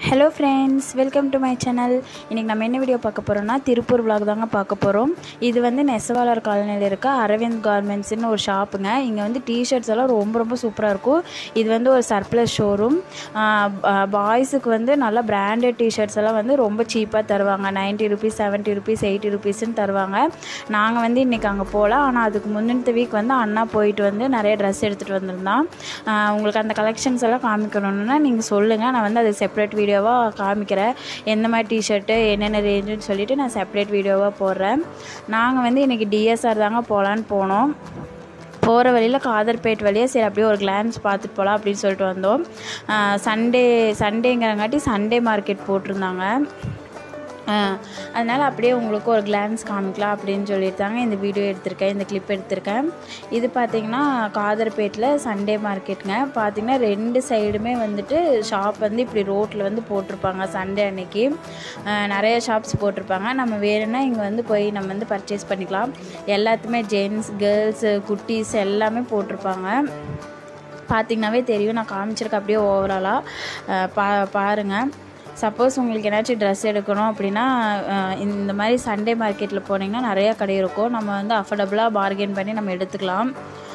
hello friends welcome to my channel இன்றைக்கி நம்ம என்ன வீடியோ பார்க்க போகிறோம்னா திருப்பூர் vlog தாங்க பார்க்க போகிறோம் இது வந்து நெசவாளர் காலனியில் இருக்க அரவிந்த் கார்மெண்ட்ஸ்னு ஒரு ஷாப்புங்க இங்கே வந்து டிஷர்ட்ஸ் எல்லாம் ரொம்ப ரொம்ப சூப்பராக இருக்கும் இது வந்து ஒரு சர்ப்ளஸ் ஷோரூம் பாய்ஸுக்கு வந்து நல்லா பிராண்டட் டிஷர்ட்ஸ் எல்லாம் வந்து ரொம்ப சீப்பாக தருவாங்க ninety rupees seventy rupees eighty ருபீஸ்ன்னு தருவாங்க நாங்கள் வந்து இன்றைக்கி அங்கே போகல ஆனால் அதுக்கு முந்தினத்த வீக் வந்து அண்ணா போயிட்டு வந்து நிறைய ட்ரெஸ் எடுத்துகிட்டு வந்திருந்தான் ஆஹ் உங்களுக்கு அந்த கலெக்ஷன்ஸ் எல்லாம் காமிக்கணுன்னா நீங்கள் சொல்லுங்கள் நான் வந்து அது செப்பரேட் வீடியோவாக காமிக்கிறேன் எந்த மாதிரி டிஷர்ட்டு என்னென்ன ரேஞ்சுன்னு சொல்லிவிட்டு நான் செப்பரேட் வீடியோவாக போடுறேன் நாங்கள் வந்து இன்றைக்கி டிஎஸ்ஆர் தாங்க போகலான்னு போனோம் போகிற வழியில் காதர்பேட் வழியாக சரி அப்படியே ஒரு கிளான்ஸ் பார்த்துட்டு போகலாம் அப்படின்னு சொல்லிட்டு வந்தோம் சண்டே சண்டேங்கிறங்காட்டி சண்டே மார்க்கெட் போட்டிருந்தாங்க அதனால் அப்படியே உங்களுக்கு ஒரு கிளான்ஸ் காமிக்கலாம் அப்படின்னு சொல்லியிருந்தாங்க இந்த வீடியோ எடுத்திருக்கேன் இந்த கிளிப் எடுத்திருக்கேன் இது பார்த்திங்கன்னா காதர்பேட்டில் சண்டே மார்க்கெட்டுங்க பார்த்திங்கன்னா ரெண்டு சைடுமே வந்துட்டு ஷாப் வந்து இப்படி ரோட்டில் வந்து போட்டிருப்பாங்க சண்டே அன்னைக்கு அஹ் நிறைய ஷாப்ஸ் போட்டிருப்பாங்க நம்ம வேணும்னா இங்கே வந்து போய் நம்ம வந்து பர்ச்சேஸ் பண்ணிக்கலாம் எல்லாத்துமே ஜென்ஸ் கேர்ள்ஸு குட்டீஸ் எல்லாமே போட்டிருப்பாங்க பார்த்திங்கனாவே தெரியும் நான் காமிச்சிருக்கேன் அப்படியே ஓவராலாக பா பாருங்கள் சப்போஸ் உங்களுக்கு ஏதாச்சும் ட்ரெஸ் எடுக்கணும் அப்படின்னா அஹ் இந்த மாதிரி சண்டே மார்க்கெட்டில் போனீங்கன்னா நிறையா கடை இருக்கும் நம்ம வந்து அஃபோர்டபுளாக பார்கெயின் பண்ணி நம்ம எடுத்துக்கலாம்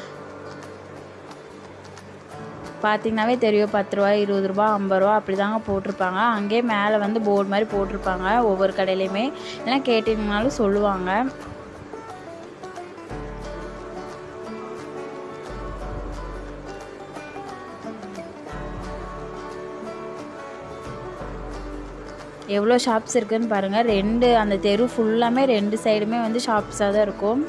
பார்த்தீங்கன்னாவே தெரியும் பத்து ரூபா இருபது ரூபா ஐம்பது ரூபா அப்படி தாங்க போட்டிருப்பாங்க அங்கேயே மேலே வந்து போர்டு மாதிரி போட்டிருப்பாங்க ஒவ்வொரு கடையிலையுமே இதெல்லாம் கேட்டிங்கனாலும் சொல்லுவாங்க எவ்வளோ ஷாப்ஸ் இருக்குதுன்னு பாருங்கள் ரெண்டு அந்த தெரு ஃபுல்லாமே ரெண்டு சைடுமே வந்து ஷாப்ஸாக தான் இருக்கும்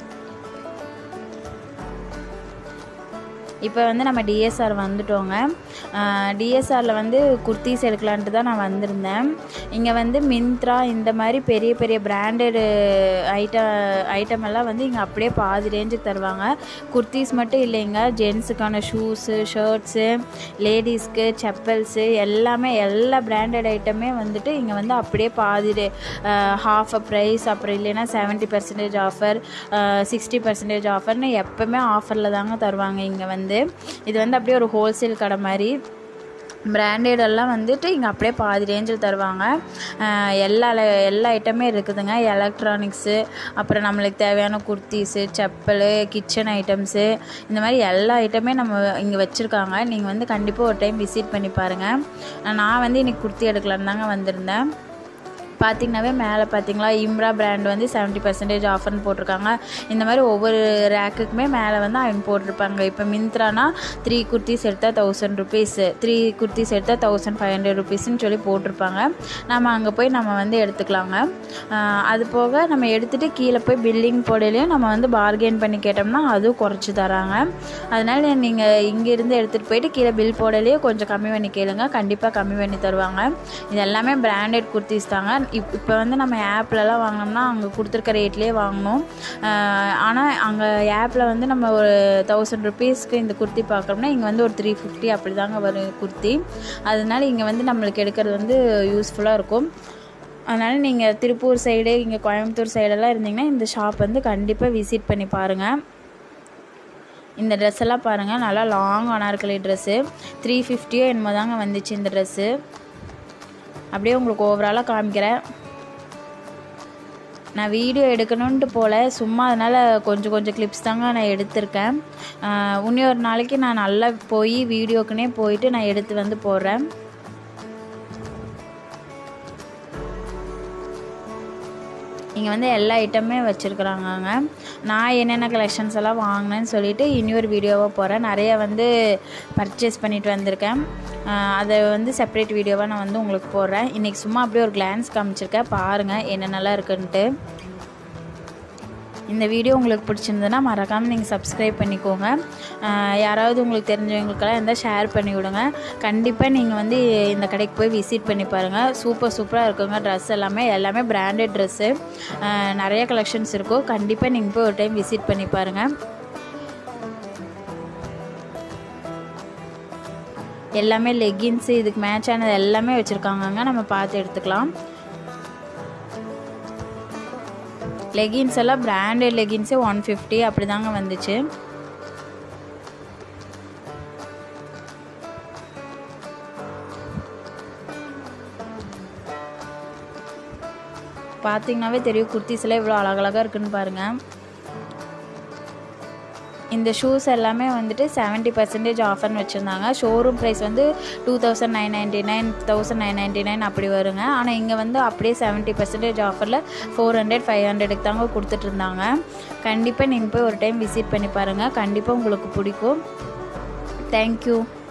இப்போ வந்து நம்ம டிஎஸ்ஆர் வந்துட்டோங்க டிஎஸ்ஆரில் வந்து குர்த்திஸ் எடுக்கலான்ட்டு தான் நான் வந்திருந்தேன் இங்கே வந்து மிந்த்ரா இந்த மாதிரி பெரிய பெரிய பிராண்டடு ஐட்டம் ஐட்டம் எல்லாம் வந்து இங்கே அப்படியே பாதி ரேஞ்சுக்கு தருவாங்க குர்த்திஸ் மட்டும் இல்லைங்க ஜென்ஸுக்கான ஷூஸு ஷர்ட்ஸு லேடிஸ்க்கு செப்பல்ஸு எல்லாமே எல்லா பிராண்டட் ஐட்டமே வந்துட்டு இங்கே வந்து அப்படியே பாதி ஹாஃப் ப்ரைஸ் அப்புறம் இல்லைன்னா seventy percentage offer sixty percentage ஆஃபர்னு எப்போவுமே ஆஃபரில் தாங்க தருவாங்க இங்கே வந்து இது வந்து அப்படியே ஒரு ஹோல்சேல் கடை மாதிரி பிராண்டட் எல்லாம் வந்துட்டு இங்கே அப்படியே பாதி ரேஞ்சில் தருவாங்க அஹ் எல்லா எல்லா ஐட்டமே இருக்குதுங்க எலக்ட்ரானிக்ஸு அப்புறம் நம்மளுக்கு தேவையான குர்த்திஸு செப்பல் கிச்சன் ஐட்டம்ஸு இந்த மாதிரி எல்லா ஐட்டமே நம்ம இங்கே வச்சுருக்காங்க நீங்கள் வந்து கண்டிப்பாக ஒரு டைம் விசிட் பண்ணி பாருங்கள் நான் வந்து இன்றைக்கி குர்த்தி எடுக்கலான்னு தாங்க வந்திருந்தேன் பார்த்திங்கனாவே மேலே பார்த்தீங்களா இம்ரா பிராண்ட் வந்து செவன்ட்டி பர்சன்டேஜ் ஆஃபர்னு போட்டிருக்காங்க இந்த மாதிரி ஒவ்வொரு ரேக்குக்குமே மேலே வந்து அவங்க போட்டிருப்பாங்க இப்போ மிந்த்ரானா த்ரீ குர்த்திஸ் எடுத்தால் தௌசண்ட் ருபீஸ் த்ரீ குர்த்திஸ் எடுத்தால் தௌசண்ட் ஃபைவ் ஹண்ட்ரட் ருபீஸ்னு சொல்லி போட்டிருப்பாங்க நம்ம அங்கே போய் நம்ம வந்து எடுத்துக்கலாங்க ஆஹ் அது போக நம்ம எடுத்துகிட்டு கீழே போய் பில்லிங் போடையிலையும் நம்ம வந்து பார்கெயின் பண்ணி கேட்டோம்னா அதுவும் குறைச்சி தராங்க அதனால் நீங்கள் இங்கேருந்து எடுத்துகிட்டு போயிட்டு கீழே பில் போடையிலேயே கொஞ்சம் கம்மி பண்ணி கேளுங்க கண்டிப்பாக கம்மி பண்ணி தருவாங்க இது எல்லாமே பிராண்டட் குர்த்திஸ் தாங்க இப் இப்போ வந்து நம்ம ஆப்லலாம் வாங்கினோம்னா அங்கே கொடுத்துருக்க ரேட்லேயே வாங்கணும் ஆனால் அங்கே ஆப்பில் வந்து நம்ம ஒரு தௌசண்ட் ருபீஸ்க்கு இந்த குர்த்தி பார்க்குறோம்னா இங்கே வந்து ஒரு த்ரீ ஃபிஃப்டி அப்படி தாங்க வரும் குர்த்தி அதனால இங்கே வந்து நம்மளுக்கு எடுக்கிறது வந்து யூஸ்ஃபுல்லாக இருக்கும் அதனால் நீங்கள் திருப்பூர் சைடு இங்கே கோயம்புத்தூர் சைடெல்லாம் இருந்தீங்கன்னா இந்த ஷாப் வந்து கண்டிப்பாக விசிட் பண்ணி பாருங்கள் இந்த ட்ரெஸ் எல்லாம் பாருங்கள் நல்லா லாங் அனார்கலி ட்ரெஸ்ஸு த்ரீ ஃபிஃப்டியோ என்னமோ தாங்க வந்துச்சு இந்த ட்ரெஸ்ஸு அப்படியே உங்களுக்கு ஓவராலாக காமிக்கிறேன் நான் வீடியோ எடுக்கணுன்ட்டு போல சும்மா அதனால் கொஞ்சம் கொஞ்சம் கிளிப்ஸ் தாங்க நான் எடுத்திருக்கேன் இன்னும் ஒரு நாளைக்கு நான் நல்லா போய் வீடியோக்குனே போயிட்டு நான் எடுத்து வந்து போடுறேன் இங்கே வந்து எல்லா ஐட்டமே வச்சுருக்குறாங்கங்க நான் என்னென்ன கலெக்ஷன்ஸ் எல்லாம் வாங்கினேன்னு சொல்லிட்டு இனி ஒரு வீடியோவாக போகிறேன் நிறைய வந்து பர்ச்சேஸ் பண்ணிட்டு வந்திருக்கேன் ஆஹ் அதை வந்து செப்பரேட் வீடியோவாக நான் வந்து உங்களுக்கு போடுறேன் இன்றைக்கி சும்மா அப்படியே ஒரு கிளான்ஸ் காமிச்சிருக்கேன் பாருங்கள் என்னென்னலாம் இருக்குன்ட்டு இந்த வீடியோ உங்களுக்கு பிடிச்சிருந்ததுன்னா மறக்காமல் நீங்கள் சப்ஸ்கிரைப் பண்ணிக்கோங்க ஆஹ் யாராவது உங்களுக்கு தெரிஞ்சவங்களுக்கெல்லாம் இருந்தால் ஷேர் பண்ணி விடுங்க கண்டிப்பாக நீங்கள் வந்து இந்த கடைக்கு போய் விசிட் பண்ணி பாருங்கள் சூப்பர் சூப்பராக இருக்குங்க ட்ரெஸ் எல்லாமே எல்லாமே பிராண்டட் ட்ரெஸ்ஸு நிறைய கலெக்ஷன்ஸ் இருக்கும் கண்டிப்பாக நீங்கள் போய் ஒரு டைம் விசிட் பண்ணி பாருங்கள் எல்லாமே லெகின்ஸு இதுக்கு மேட்ச் ஆனது எல்லாமே வச்சுருக்காங்கங்க நம்ம பார்த்து எடுத்துக்கலாம் லெகின்ஸ் எல்லாம் பிராண்டட் லெகின்ஸே ஒன் ஃபிஃப்டி அப்படி தாங்க வந்துச்சு பார்த்தீங்கன்னாவே தெரியும் குர்த்திஸ்லாம் இவ்வளோ அழகழகாக இருக்குன்னு பாருங்கள் இந்த ஷூஸ் எல்லாமே வந்துட்டு செவன்ட்டி பர்சன்டேஜ் ஆஃபர்னு வச்சுருந்தாங்க ஷோரூம் ப்ரைஸ் வந்து two thousand nine ninety nine thousand nine ninety nine அப்படி வருங்க ஆனால் இங்கே வந்து அப்படியே செவன்ட்டி பர்சன்டேஜ் ஆஃபரில் ஃபோர் ஹண்ட்ரட் ஃபைவ் ஹண்ட்ரடுக்கு தாங்க கொடுத்துட்ருந்தாங்க கண்டிப்பாக நீங்கள் போய் ஒரு டைம் விசிட் பண்ணி பாருங்கள் கண்டிப்பாக உங்களுக்கு பிடிக்கும் தேங்க்யூ